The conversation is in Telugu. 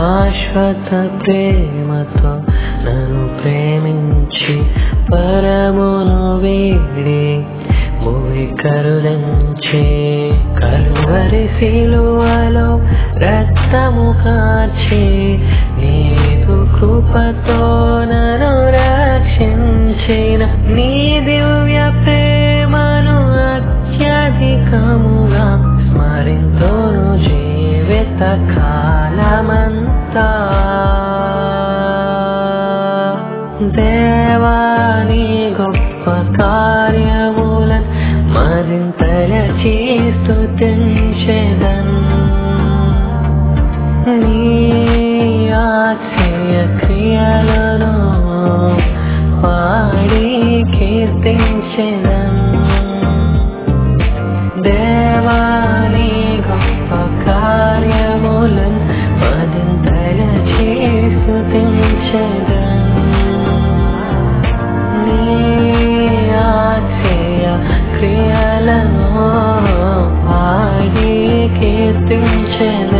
శాశ్వత ప్రేమతో నన్ను ప్రేమించి పరమును వీడి భూమి కరుణించి కలువరి శిలువలో రక్తము కార్చి నీదు కృపతో నన్ను రక్షించిన నీ దివ్య ప్రేమను అత్యధికముగా స్మరింతోను జీవిత కాలమంతా దేవాని గొప్ప కార్యములను మరింతల చేస్తుతించెదన్ నీ ఆశ్చర్య క్రియలను పాడి కీర్తించెదన్ దేవాని గొప్ప కార్యములను మరింతల చేస్తుతించెదన్ నీ ఆశ్చర్య క్రియలను పాడి కీర్తించెదన్